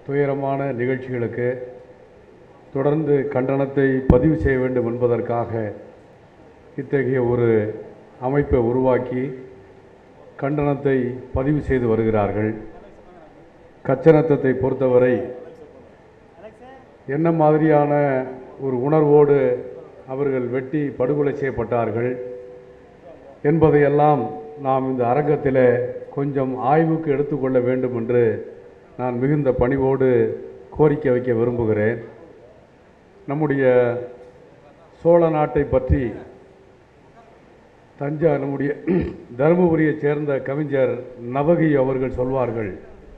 துயரமான நிகழ்ச்சிகளுக்கு தொடர்ந்து கண்டனத்தை பதிவு செய்ய வேண்டும் என்பதற்காக இத்தகைய ஒரு அமைப்பை உருவாக்கி கண்டனத்தை பதிவு செய்து வருகிறார்கள் கச்சனத்தத்தை பொறுத்தவரை என்ன மாதிரியான ஒரு உணர்வோடு அவர்கள் வெட்டி படுகொலை செய்யப்பட்டார்கள் என்பதையெல்லாம் நாம் இந்த அரங்கத்தில் கொஞ்சம் ஆய்வுக்கு எடுத்துக்கொள்ள வேண்டும் என்று நான் மிகுந்த பணிவோடு கோரிக்கை வைக்க விரும்புகிறேன் நம்முடைய சோழ நாட்டை பற்றி தஞ்சா நம்முடைய தருமபுரியைச் சேர்ந்த கவிஞர் நவகி அவர்கள் சொல்வார்கள்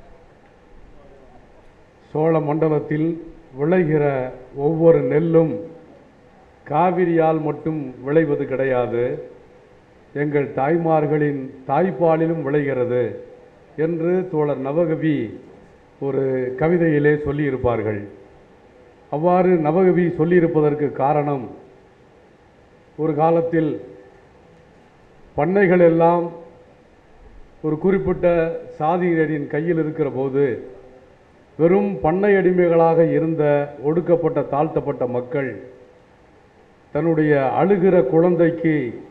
சோழ மண்டலத்தில் விளைகிற ஒவ்வொரு நெல்லும் காவிரியால் மட்டும் விளைவது கிடையாது எங்கள் தாய்மார்களின் தாய்ப்பாலிலும் விளைகிறது என்று தோழர் நவகவி ஒரு கவிதையிலே சொல்லியிருப்பார்கள் அவ்வாறு நவகவி சொல்லியிருப்பதற்கு காரணம் ஒரு காலத்தில் பண்ணைகள் எல்லாம் ஒரு குறிப்பிட்ட சாதியினரின் கையில் இருக்கிற போது வெறும் பண்ணை அடிமைகளாக இருந்த ஒடுக்கப்பட்ட தாழ்த்தப்பட்ட மக்கள் தன்னுடைய அழுகிற குழந்தைக்கு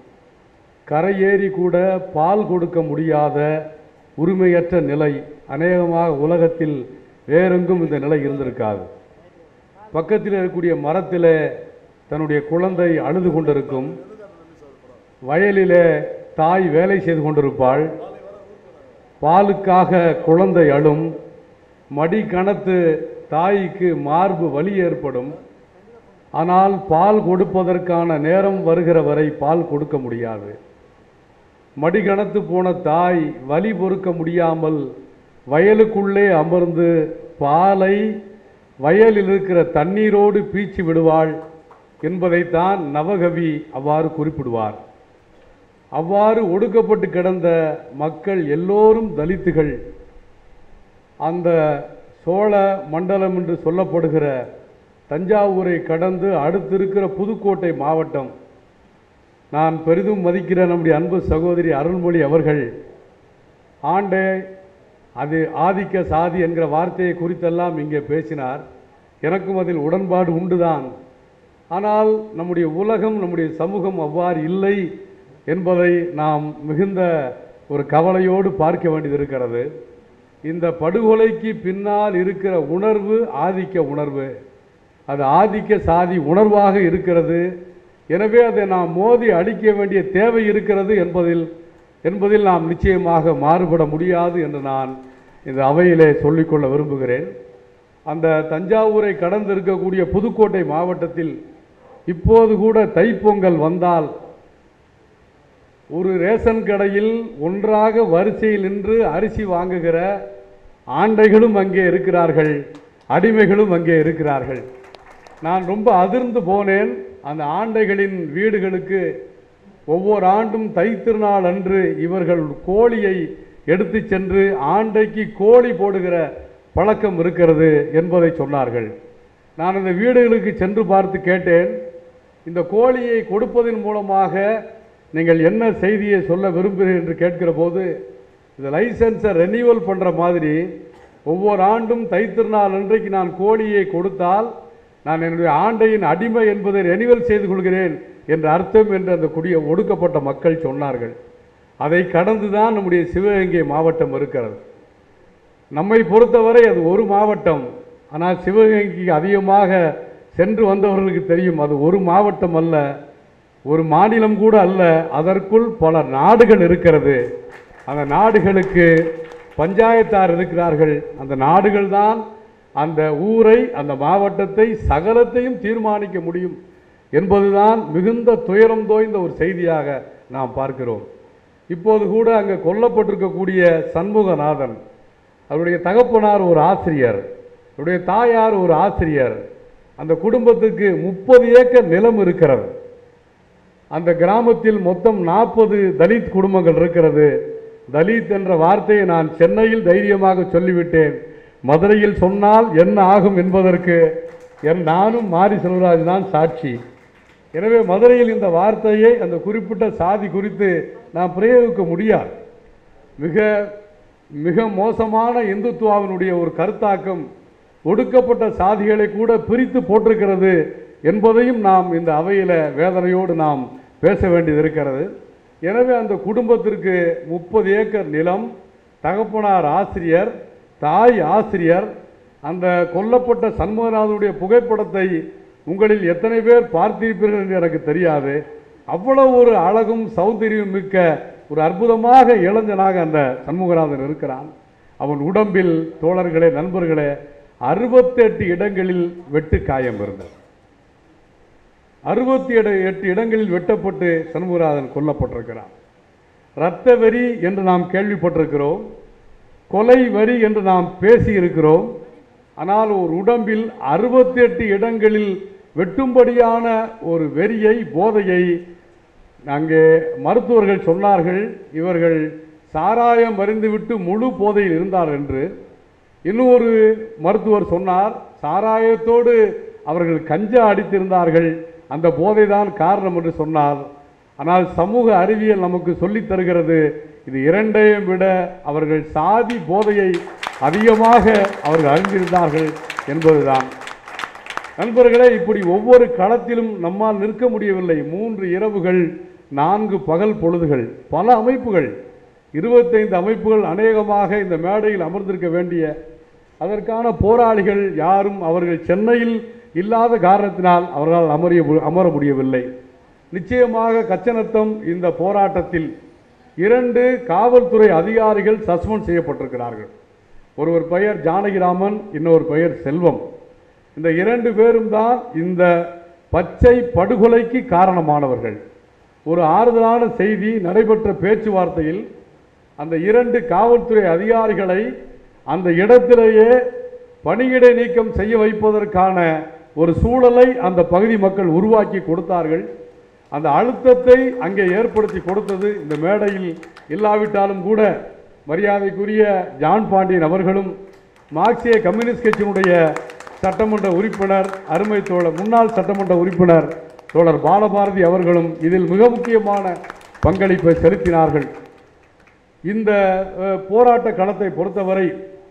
கரையேறி கூட பால் கொடுக்க முடியாத உரிமையற்ற நிலை அநேகமாக உலகத்தில் வேறெங்கும் இந்த நிலை இருந்திருக்காது பக்கத்தில் இருக்கக்கூடிய மரத்தில் தன்னுடைய குழந்தை அழுது கொண்டிருக்கும் வயலிலே தாய் வேலை செய்து கொண்டிருப்பாள் பாலுக்காக குழந்தை அழும் மடி கணத்து தாய்க்கு மார்பு வலி ஏற்படும் ஆனால் பால் கொடுப்பதற்கான நேரம் வருகிற வரை பால் கொடுக்க முடியாது மடிகணத்து போன தாய் வலி பொறுக்க முடியாமல் வயலுக்குள்ளே அமர்ந்து பாலை வயலில் இருக்கிற தண்ணீரோடு பீச்சி விடுவாள் என்பதைத்தான் நவகவி அவ்வாறு குறிப்பிடுவார் அவ்வாறு ஒடுக்கப்பட்டு கிடந்த மக்கள் எல்லோரும் தலித்துகள் அந்த சோழ மண்டலம் என்று சொல்லப்படுகிற தஞ்சாவூரை கடந்து அடுத்திருக்கிற புதுக்கோட்டை மாவட்டம் நான் பெரிதும் மதிக்கிற நம்முடைய அன்பு சகோதரி அருள்மொழி அவர்கள் ஆண்டே அது ஆதிக்க சாதி என்கிற வார்த்தையை குறித்தெல்லாம் இங்கே பேசினார் எனக்கும் அதில் உடன்பாடு உண்டுதான் ஆனால் நம்முடைய உலகம் நம்முடைய சமூகம் அவ்வாறு இல்லை என்பதை நாம் மிகுந்த ஒரு கவலையோடு பார்க்க வேண்டியது இருக்கிறது இந்த படுகொலைக்கு பின்னால் இருக்கிற உணர்வு ஆதிக்க உணர்வு அது ஆதிக்க சாதி உணர்வாக இருக்கிறது எனவே அதை நாம் மோதி அடிக்க வேண்டிய தேவை இருக்கிறது என்பதில் என்பதில் நாம் நிச்சயமாக மாறுபட முடியாது என்று நான் இந்த அவையிலே சொல்லிக்கொள்ள விரும்புகிறேன் அந்த தஞ்சாவூரை கடந்து இருக்கக்கூடிய புதுக்கோட்டை மாவட்டத்தில் இப்போது கூட தைப்பொங்கல் வந்தால் ஒரு ரேஷன் கடையில் ஒன்றாக வரிசையில் நின்று அரிசி வாங்குகிற ஆண்டைகளும் அங்கே இருக்கிறார்கள் அடிமைகளும் அங்கே இருக்கிறார்கள் நான் ரொம்ப அதிர்ந்து போனேன் அந்த ஆண்டைகளின் வீடுகளுக்கு ஒவ்வொரு ஆண்டும் தைத்திருநாள் அன்று இவர்கள் கோழியை எடுத்து சென்று ஆண்டைக்கு கோழி போடுகிற பழக்கம் இருக்கிறது என்பதை சொன்னார்கள் நான் அந்த வீடுகளுக்கு சென்று பார்த்து கேட்டேன் இந்த கோழியை கொடுப்பதன் மூலமாக நீங்கள் என்ன செய்தியை சொல்ல விரும்புகிறீர்கள் என்று கேட்கிற போது இந்த லைசன்ஸை ரெனியூவல் பண்ணுற மாதிரி ஒவ்வொரு ஆண்டும் தைத்திருநாள் அன்றைக்கு நான் கோழியை கொடுத்தால் நான் என்னுடைய ஆண்டையின் அடிமை என்பதை ரெனிவல் செய்து கொள்கிறேன் என்ற அர்த்தம் என்று அந்த குடிய ஒடுக்கப்பட்ட மக்கள் சொன்னார்கள் அதை கடந்து தான் நம்முடைய சிவகங்கை மாவட்டம் இருக்கிறது நம்மை பொறுத்தவரை அது ஒரு மாவட்டம் ஆனால் சிவகங்கைக்கு அதிகமாக சென்று வந்தவர்களுக்கு தெரியும் அது ஒரு மாவட்டம் அல்ல ஒரு மாநிலம் கூட அல்ல அதற்குள் பல நாடுகள் இருக்கிறது அந்த நாடுகளுக்கு பஞ்சாயத்தார் இருக்கிறார்கள் அந்த நாடுகள் தான் அந்த ஊரை அந்த மாவட்டத்தை சகலத்தையும் தீர்மானிக்க முடியும் என்பதுதான் மிகுந்த துயரம் தோய்ந்த ஒரு செய்தியாக நாம் பார்க்கிறோம் இப்போது கூட அங்கே கொல்லப்பட்டிருக்கக்கூடிய சண்முகநாதன் அவருடைய தகப்பனார் ஒரு ஆசிரியர் அவருடைய தாயார் ஒரு ஆசிரியர் அந்த குடும்பத்துக்கு முப்பது ஏக்கர் நிலம் இருக்கிறது அந்த கிராமத்தில் மொத்தம் நாற்பது தலித் குடும்பங்கள் இருக்கிறது தலித் என்ற வார்த்தையை நான் சென்னையில் தைரியமாக சொல்லிவிட்டேன் மதுரையில் சொன்னால் என்ன ஆகும் என்பதற்கு என் நானும் மாரி செல்வராஜ் தான் சாட்சி எனவே மதுரையில் இந்த வார்த்தையை அந்த குறிப்பிட்ட சாதி குறித்து நாம் பிரயோகிக்க முடியாது மிக மிக மோசமான இந்துத்துவாவினுடைய ஒரு கருத்தாக்கம் ஒடுக்கப்பட்ட சாதிகளை கூட பிரித்து போட்டிருக்கிறது என்பதையும் நாம் இந்த அவையில் வேதனையோடு நாம் பேச வேண்டியது இருக்கிறது எனவே அந்த குடும்பத்திற்கு முப்பது ஏக்கர் நிலம் தகப்பனார் ஆசிரியர் தாய் ஆசிரியர் அந்த கொல்லப்பட்ட சண்முகநாதனுடைய புகைப்படத்தை உங்களில் எத்தனை பேர் பார்த்திருப்பீர்கள் என்று எனக்கு தெரியாது அவ்வளவு ஒரு அழகும் சௌந்தரியம் மிக்க ஒரு அற்புதமாக இளைஞனாக அந்த சண்முகநாதன் இருக்கிறான் அவன் உடம்பில் தோழர்களே நண்பர்களே அறுபத்தெட்டு இடங்களில் வெட்டு காயம் இருந்தது அறுபத்தி எட்டு எட்டு இடங்களில் வெட்டப்பட்டு சண்முகநாதன் கொல்லப்பட்டிருக்கிறான் இரத்த வெறி என்று நாம் கேள்விப்பட்டிருக்கிறோம் கொலை வரி என்று நாம் பேசியிருக்கிறோம் ஆனால் ஒரு உடம்பில் அறுபத்தி எட்டு இடங்களில் வெட்டும்படியான ஒரு வெறியை போதையை அங்கே மருத்துவர்கள் சொன்னார்கள் இவர்கள் சாராயம் மருந்துவிட்டு முழு போதையில் இருந்தார் என்று இன்னொரு மருத்துவர் சொன்னார் சாராயத்தோடு அவர்கள் கஞ்சா அடித்திருந்தார்கள் அந்த போதைதான் காரணம் என்று சொன்னார் ஆனால் சமூக அறிவியல் நமக்கு சொல்லித் தருகிறது இது இரண்டையும் விட அவர்கள் சாதி போதையை அதிகமாக அவர்கள் அறிந்திருந்தார்கள் என்பதுதான் நண்பர்களே இப்படி ஒவ்வொரு களத்திலும் நம்மால் நிற்க முடியவில்லை மூன்று இரவுகள் நான்கு பகல் பொழுதுகள் பல அமைப்புகள் இருபத்தைந்து அமைப்புகள் அநேகமாக இந்த மேடையில் அமர்ந்திருக்க வேண்டிய அதற்கான போராளிகள் யாரும் அவர்கள் சென்னையில் இல்லாத காரணத்தினால் அவர்களால் அமரிய அமர முடியவில்லை நிச்சயமாக கச்சனத்தம் இந்த போராட்டத்தில் இரண்டு காவல்துறை அதிகாரிகள் சஸ்பெண்ட் செய்யப்பட்டிருக்கிறார்கள் ஒருவர் பெயர் ஜானகிராமன் இன்னொரு பெயர் செல்வம் இந்த இரண்டு பேரும் தான் இந்த பச்சை படுகொலைக்கு காரணமானவர்கள் ஒரு ஆறுதலான செய்தி நடைபெற்ற பேச்சுவார்த்தையில் அந்த இரண்டு காவல்துறை அதிகாரிகளை அந்த இடத்திலேயே பணியிடை நீக்கம் செய்ய வைப்பதற்கான ஒரு சூழலை அந்த பகுதி மக்கள் உருவாக்கி கொடுத்தார்கள் அந்த அழுத்தத்தை அங்கே ஏற்படுத்தி கொடுத்தது இந்த மேடையில் இல்லாவிட்டாலும் கூட மரியாதைக்குரிய ஜான் பாண்டியன் அவர்களும் மார்க்சிய கம்யூனிஸ்ட் கட்சியினுடைய சட்டமன்ற உறுப்பினர் அருமை தோழர் முன்னாள் சட்டமன்ற உறுப்பினர் தோழர் பாலபாரதி அவர்களும் இதில் மிக முக்கியமான பங்களிப்பை செலுத்தினார்கள் இந்த அஹ், போராட்ட களத்தை பொறுத்தவரை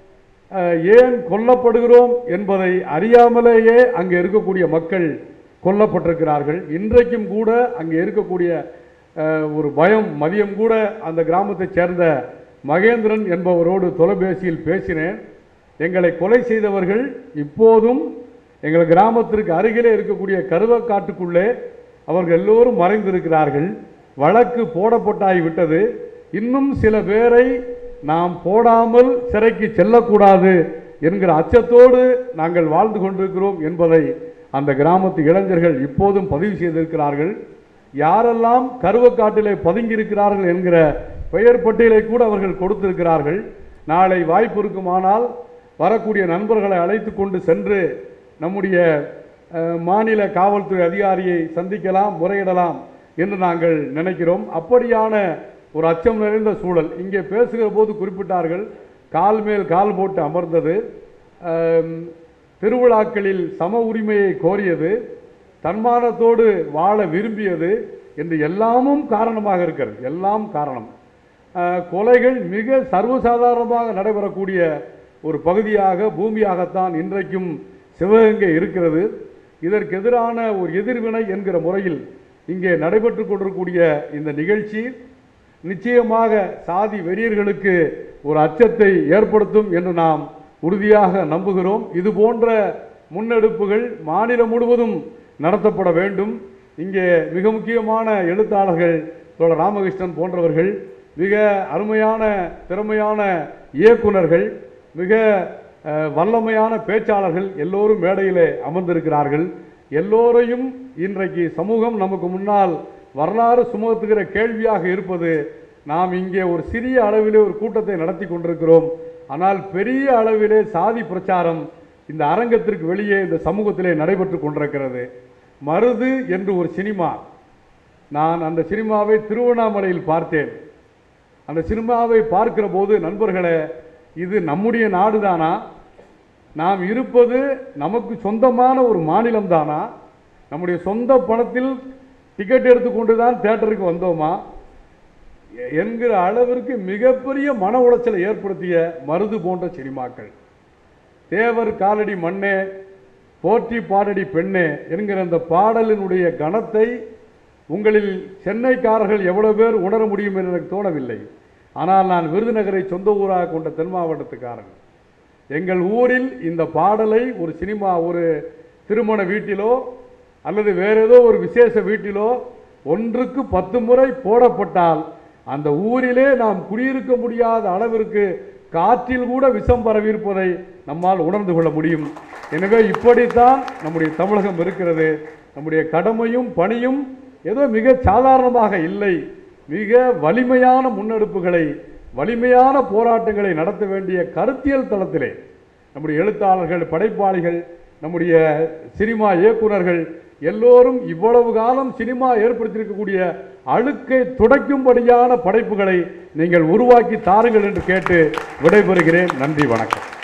அஹ், ஏன் கொல்லப்படுகிறோம் என்பதை அறியாமலேயே அங்கே இருக்கக்கூடிய மக்கள் கொல்லப்பட்டிருக்கிறார்கள் இன்றைக்கும் கூட அங்கே இருக்கக்கூடிய அஹ், ஒரு பயம் மதியம் கூட அந்த கிராமத்தைச் சேர்ந்த மகேந்திரன் என்பவரோடு தொலைபேசியில் பேசினேன் எங்களை கொலை செய்தவர்கள் இப்போதும் எங்கள் கிராமத்திற்கு அருகிலே இருக்கக்கூடிய கருவக்காட்டுக்குள்ளே அவர்கள் எல்லோரும் மறைந்திருக்கிறார்கள் வழக்கு போடப்பட்டாகி விட்டது இன்னும் சில பேரை நாம் போடாமல் சிறைக்கு செல்லக்கூடாது என்கிற அச்சத்தோடு நாங்கள் வாழ்ந்து கொண்டிருக்கிறோம் என்பதை அந்த கிராமத்து இளைஞர்கள் இப்போதும் பதிவு செய்திருக்கிறார்கள் யாரெல்லாம் கருவக்காட்டிலே பதுங்கியிருக்கிறார்கள் என்கிற பெயர் பட்டியலை கூட அவர்கள் கொடுத்திருக்கிறார்கள் நாளை வாய்ப்பு இருக்குமானால் வரக்கூடிய நண்பர்களை அழைத்து கொண்டு சென்று நம்முடைய அஹ், மாநில காவல்துறை அதிகாரியை சந்திக்கலாம் முறையிடலாம் என்று நாங்கள் நினைக்கிறோம் அப்படியான ஒரு அச்சம் நிறைந்த சூழல் இங்கே பேசுகிற போது குறிப்பிட்டார்கள் கால் மேல் கால் போட்டு அமர்ந்தது அம், திருவிழாக்களில் சம உரிமையை கோரியது தன்மானத்தோடு வாழ விரும்பியது என்று எல்லாமும் காரணமாக இருக்கிறது எல்லாம் காரணம் அஹ், கொலைகள் மிக சர்வசாதாரணமாக நடைபெறக்கூடிய ஒரு பகுதியாக பூமியாகத்தான் இன்றைக்கும் சிவகங்கை இருக்கிறது இதற்கு எதிரான ஒரு எதிர்வினை என்கிற முறையில் இங்கே நடைபெற்று கொண்டிருக்கக்கூடிய இந்த நிகழ்ச்சி நிச்சயமாக சாதி வெறியர்களுக்கு ஒரு அச்சத்தை ஏற்படுத்தும் என்று நாம் உறுதியாக நம்புகிறோம் இது போன்ற முன்னெடுப்புகள் மாநிலம் முழுவதும் நடத்தப்பட வேண்டும் இங்கே மிக முக்கியமான எழுத்தாளர்கள் தோழர் ராமகிருஷ்ணன் போன்றவர்கள் மிக அருமையான திறமையான இயக்குனர்கள் மிக அஹ், வல்லமையான பேச்சாளர்கள் எல்லோரும் மேடையிலே அமர்ந்திருக்கிறார்கள் எல்லோரையும் இன்றைக்கு சமூகம் நமக்கு முன்னால் வரலாறு சுமத்துகிற கேள்வியாக இருப்பது நாம் இங்கே ஒரு சிறிய அளவிலே ஒரு கூட்டத்தை நடத்தி கொண்டிருக்கிறோம் ஆனால் பெரிய அளவிலே சாதி பிரச்சாரம் இந்த அரங்கத்திற்கு வெளியே இந்த சமூகத்திலே நடைபெற்று கொண்டிருக்கிறது மருது என்று ஒரு சினிமா நான் அந்த சினிமாவை திருவண்ணாமலையில் பார்த்தேன் அந்த சினிமாவை பார்க்கிற போது நண்பர்களே இது நம்முடைய நாடுதானா நாம் இருப்பது நமக்கு சொந்தமான ஒரு மாநிலம் தானா நம்முடைய சொந்த பணத்தில் டிக்கெட் எடுத்துக்கொண்டு தான் தேட்டருக்கு வந்தோமா எ- என்கிற அளவிற்கு மிகப்பெரிய மன உளைச்சலை ஏற்படுத்திய மருது போன்ற சினிமாக்கள் தேவர் காலடி மண்ணே போற்றி பாடடி பெண்ணே என்கிற அந்த பாடலினுடைய கணத்தை உங்களில் சென்னைக்காரர்கள் எவ்வளவு பேர் உணர முடியும் என்று எனக்கு தோணவில்லை ஆனால் நான் விருதுநகரை சொந்த ஊராக கொண்ட தென் மாவட்டத்துக்காரன் எங்கள் ஊரில் இந்த பாடலை ஒரு சினிமா ஒரு திருமண வீட்டிலோ அல்லது வேற ஏதோ ஒரு விசேஷ வீட்டிலோ ஒன்றுக்கு பத்து முறை போடப்பட்டால் அந்த ஊரிலே நாம் குடியிருக்க முடியாத அளவிற்கு காற்றில் கூட விஷம் பரவியிருப்பதை நம்மால் உணர்ந்து கொள்ள முடியும் எனவே இப்படித்தான் நம்முடைய தமிழகம் இருக்கிறது நம்முடைய கடமையும் பணியும் ஏதோ மிக சாதாரணமாக இல்லை மிக வலிமையான முன்னெடுப்புகளை வலிமையான போராட்டங்களை நடத்த வேண்டிய கருத்தியல் தளத்திலே நம்முடைய எழுத்தாளர்கள் படைப்பாளிகள் நம்முடைய சினிமா இயக்குனர்கள் எல்லோரும் இவ்வளவு காலம் சினிமா ஏற்படுத்தியிருக்கக்கூடிய அழுக்கை துடைக்கும்படியான படைப்புகளை நீங்கள் உருவாக்கி தாருங்கள் என்று கேட்டு விடைபெறுகிறேன் நன்றி வணக்கம்